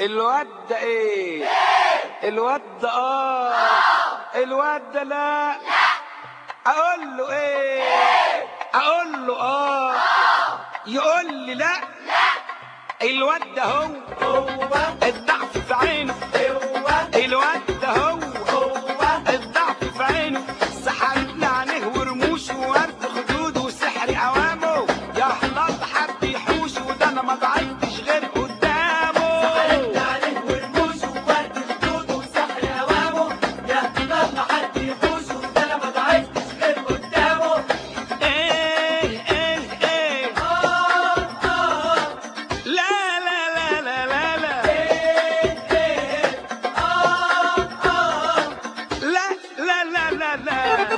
الواد ده ايه الواد ده اه الواد ده لا اقول له ايه اقول له اه يقول لي لا الواد ده هو الضعف في عينه الواد ده هو الضعف في عينه سحرتنا عينيه ورموشه وورد خدوده وسحر اوامه يا حلال حد يحوش وده انا ما ضعفتش غير قدامه ايه ايه ايه لا لا لا لا لا لا لا لا لا لا لا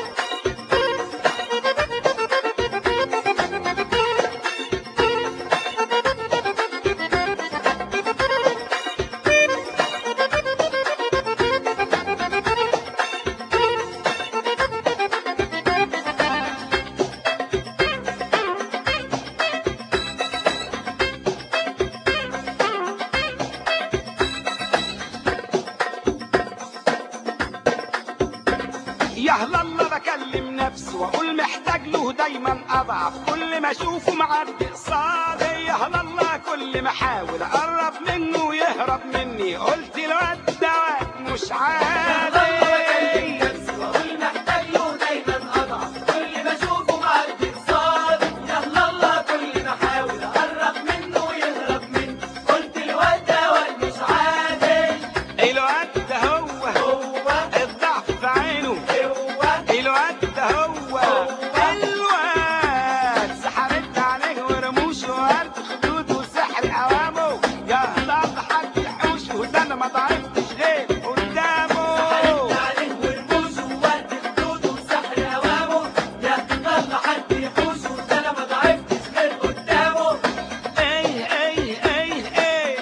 يا هلا الله بكلم نفسي واقول محتاج له دايما اضعف كل ما اشوفه معدي قصادي يا هلا الله كل ما احاول اقرب منه يهرب مني قلت الواد ده واد مش عادي الواد ده هو الضعف في عينه الواد ده هو الواد سحرت عليه ورموش وورد خدود وسحر اوامه يا هلا حد يحوش وده انا ما ضعفتش غير قدامه ايه ايه ايه ايه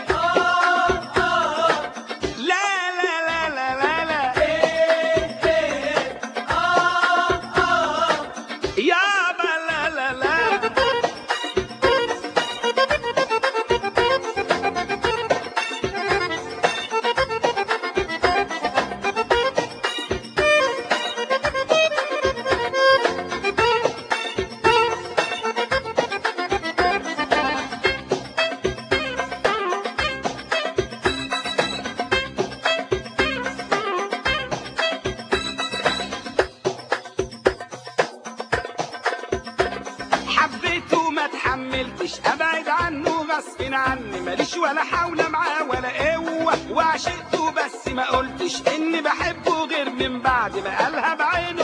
لا لا لا لا لا لا يابا لا لا لا حبيته ما تحملتش ابعد عنه غصب عني ماليش ولا حول معاه ولا قوه وعشقته بس ما قلتش اني بحبه غير من بعد ما قالها بعينه